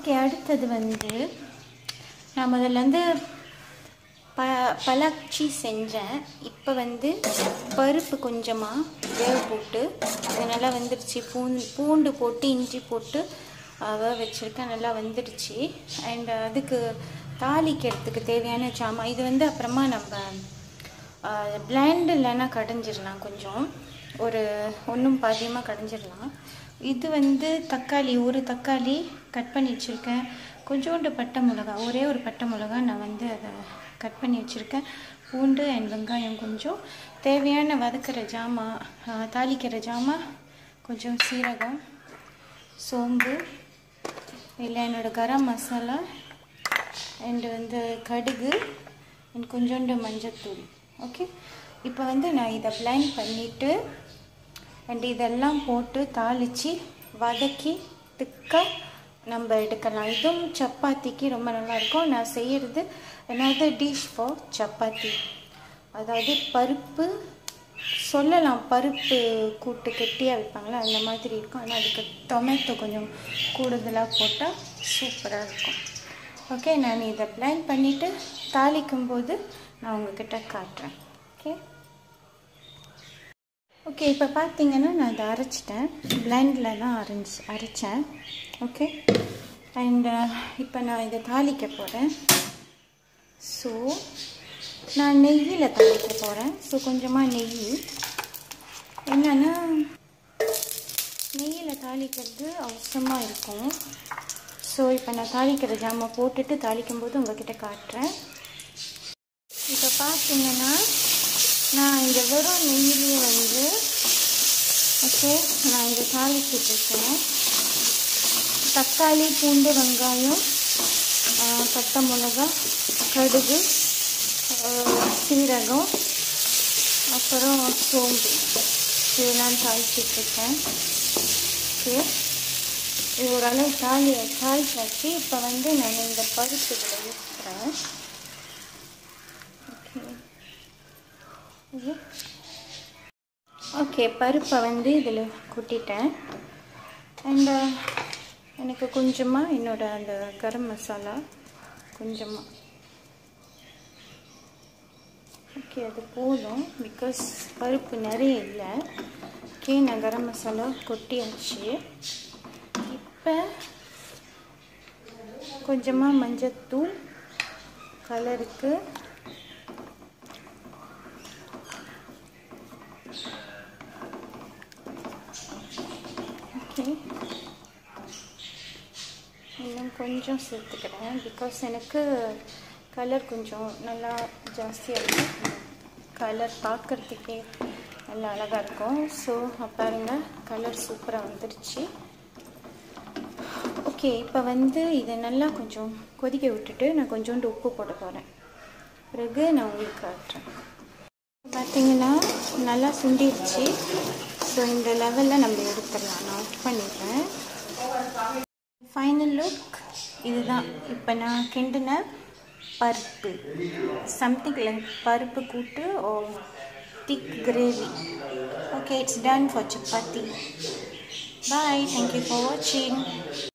okay அடுத்தது வந்து நான் முதல்ல வந்து ப பலாச்சி செஞ்சேன் இப்போ வந்து பருப்பு கொஞ்சமாக வேக போட்டு அது நல்லா வந்துடுச்சு பூண்டு பூண்டு போட்டு இஞ்சி போட்டு வேக வச்சுருக்கேன் நல்லா வந்துடுச்சு அண்ட் அதுக்கு தாளிக்கிறதுக்கு தேவையான ஜாமான் இது வந்து அப்புறமா நம்ம பிளைண்ட் இல்லைன்னா கடைஞ்சிடலாம் கொஞ்சம் ஒரு ஒன்றும் பாதியமாக கடைஞ்சிடலாம் இது வந்து தக்காளி ஒரு தக்காளி கட் பண்ணி வச்சுருக்கேன் கொஞ்சோண்டு பட்டை மிளகா ஒரே ஒரு பட்டை மிளகா நான் வந்து அதை கட் பண்ணி வச்சுருக்கேன் பூண்டு அண்ட் வெங்காயம் கொஞ்சம் தேவையான வதக்கிற ஜாமான் தாளிக்கிற ஜாமான் கொஞ்சம் சீரகம் சோம்பு இல்லை என்னோடய கரம் மசாலா அண்டு வந்து கடுகு அண்ட் கொஞ்சோண்டு மஞ்சத்தூள் ஓகே இப்போ வந்து நான் இதை பிளைண்ட் பண்ணிவிட்டு அண்ட் இதெல்லாம் போட்டு தாளித்து வதக்கி திக்காக நம்ம எடுக்கலாம் இதுவும் சப்பாத்திக்கு ரொம்ப நல்லாயிருக்கும் நான் செய்கிறது another டிஷ் ஃபார் சப்பாத்தி அதாவது பருப்பு சொல்லலாம் பருப்பு கூட்டு கெட்டியாக வைப்பாங்களா அந்த மாதிரி இருக்கும் ஆனால் அதுக்கு டொமேட்டோ கொஞ்சம் கூடுதலாக போட்டால் சூப்பராக இருக்கும் ஓகே நான் இதை பிளான் பண்ணிவிட்டு தாளிக்கும் போது நான் உங்ககிட்ட காட்டுறேன் ஓகே ஓகே இப்போ பார்த்தீங்கன்னா நான் இதை அரைச்சிட்டேன் பிளெண்டில் தான் அரைஞ்சி அரைச்சேன் ஓகே அண்ட் இப்போ நான் இதை தாளிக்க போகிறேன் ஸோ நான் நெய்யில் தாளிக்க போகிறேன் ஸோ கொஞ்சமாக நெய் என்னென்னா நெய்யில் தாளிக்கிறது அவசரமாக இருக்கும் ஸோ இப்போ நான் தாளிக்கிற ஜாமான் போட்டுட்டு தாளிக்கும் போது உங்ககிட்ட காட்டுறேன் இப்போ பார்த்தீங்கன்னா நான் இந்த வெறும் நெய்யிலேயே வந்து ஓகே நான் இதை தாளிச்சுட்டு இருக்கேன் தக்காளி பூண்டு வெங்காயம் பட்டை மிளகா கடுகு சீரகம் அப்புறம் சோம்பு இதெல்லாம் தாளிச்சிட்ருக்கேன் ஓகே இது ஓரளவு தாலி தாளிச்சாச்சு இப்போ வந்து நான் இந்த பருப்பு இதில் ஊற்றுறேன் ஓகே ஓகே பருப்பை வந்து இதில் கொட்டிட்டேன் அண்ட் எனக்கு கொஞ்சமாக என்னோடய அந்த கரம் மசாலா கொஞ்சமாக ஓகே அது போதும் பிகாஸ் பருப்பு நிறைய இல்லை ஓகே நான் கரம் மசாலா கொட்டியாச்சு இப்போ கொஞ்சமாக மஞ்சத்தூள் கலருக்கு ஓகே இன்னும் கொஞ்சம் சேர்த்துக்கிறேன் பிகாஸ் எனக்கு கலர் கொஞ்சம் நல்லா ஜாஸ்தியாக இருக்கும் கலர் பார்க்குறதுக்கே நல்லா அழகாக இருக்கும் ஸோ பாருங்கள் கலர் சூப்பராக வந்துருச்சு ஓகே இப்போ வந்து இதை நல்லா கொஞ்சம் கொதிக்க விட்டுட்டு நான் கொஞ்சோண்டு உப்பு போட போகிறேன் பிறகு நான் உங்களுக்கு காட்டுறேன் பார்த்தீங்கன்னா நல்லா சுண்டிடுச்சு ஸோ இந்த லெவலில் நம்ம எடுத்துடலாம் நான் ஆஃப் பண்ணிடுறேன் ஃபைனல் லுக் இதுதான் இப்போ நான் கிண்டின பருப்பு something like paruppu kootu or thick gravy okay it's done for chapati bye thank you for வாட்சிங்